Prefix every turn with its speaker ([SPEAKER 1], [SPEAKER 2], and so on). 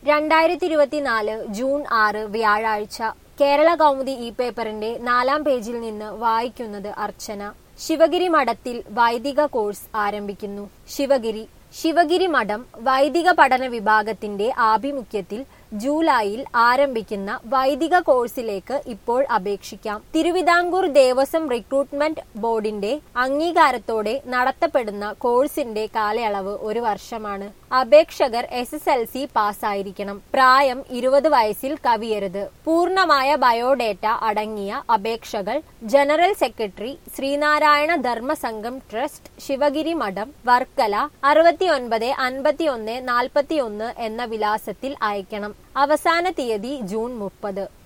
[SPEAKER 1] രണ്ടായിരത്തി ഇരുപത്തിനാല് ജൂൺ ആറ് വ്യാഴാഴ്ച കേരള കൗമുദി ഈ പേപ്പറിന്റെ നാലാം പേജിൽ നിന്ന് വായിക്കുന്നത് അർച്ചന ശിവഗിരി മഠത്തിൽ വൈദിക കോഴ്സ് ആരംഭിക്കുന്നു ശിവഗിരി ശിവഗിരി മഠം വൈദിക പഠന വിഭാഗത്തിന്റെ ആഭിമുഖ്യത്തിൽ ജൂലൈയിൽ ആരംഭിക്കുന്ന വൈദിക കോഴ്സിലേക്ക് ഇപ്പോൾ അപേക്ഷിക്കാം തിരുവിതാംകൂർ ദേവസ്വം റിക്രൂട്ട്മെന്റ് ബോർഡിന്റെ അംഗീകാരത്തോടെ നടത്തപ്പെടുന്ന കോഴ്സിന്റെ കാലയളവ് ഒരു വർഷമാണ് അപേക്ഷകർ എസ് എസ് എൽ സി പാസ്സായിരിക്കണം പ്രായം ഇരുപത് വയസ്സിൽ കവിയരുത് പൂർണ്ണമായ ബയോഡേറ്റ അടങ്ങിയ അപേക്ഷകൾ general secretary Sreenarayana Dharmasangham trust Sivagiri Mutt Varkala അറുപത്തിയൊൻപത് അൻപത്തിയൊന്ന് നാൽപ്പത്തിയൊന്ന് എന്ന വിലാസത്തിൽ അയക്കണം അവസാന തീയതി ജൂൺ മുപ്പത്